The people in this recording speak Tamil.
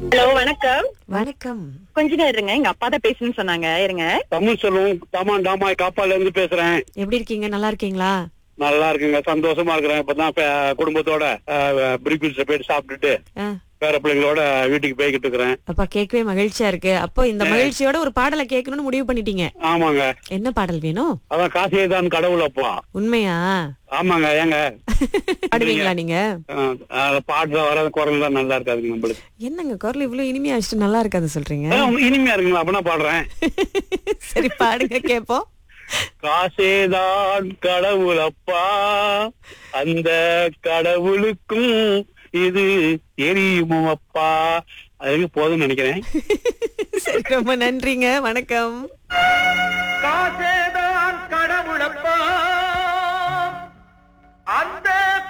ஹலோ வணக்கம் வணக்கம் கொஞ்ச நேரம் இருங்க எங்க அப்பா தான் பேசணும்னு சொன்னாங்க இருங்க தமிழ் செல்வம் தாமான் தாமாய் காப்பால இருந்து பேசுறேன் எப்படி இருக்கீங்க நல்லா இருக்கீங்களா நல்லா இருக்குங்க சந்தோஷமா இருக்கிறேன் இப்பதான் பே- குடும்பத்தோட பிரிபிள்ஸ் போயிட்டு சாப்பிட்டுட்டு ஆ, பேர பிள்ளைங்களோட வீட்டுக்கு போய்கிட்டு இருக்கிறேன் அப்பா கேட்கவே மகிழ்ச்சியா இருக்கு அப்போ இந்த மகிழ்ச்சியோட ஒரு பாடலை கேட்கணும்னு முடிவு பண்ணிட்டீங்க ஆமாங்க என்ன பாடல் வேணும் அதான் காசியே தான் கடவுள் அப்பா உண்மையா ஆமாங்க ஏங்க பாடுவீங்களா நீங்க அஹ், அஹ், பாட்டுல வர குரல் தான் நல்லா இருக்காதுங்க நம்மளுக்கு என்னங்க குரல் இவ்வளவு இனிமையா வச்சுட்டு நல்லா இருக்காது சொல்றீங்க அஹ், இனிமையா இருக்குங்களா அப்படின்னா பாடுறேன் சரி பாடுங்க கேப்போம் காசேதான் கடவுள் அப்பா அந்த கடவுளுக்கும் இது எரியுமோ அப்பா அதுக்கு போதும்னு நினைக்கிறேன் சரி ரொம்ப நன்றிங்க வணக்கம் காசேதான் கடவுளப்பா அந்த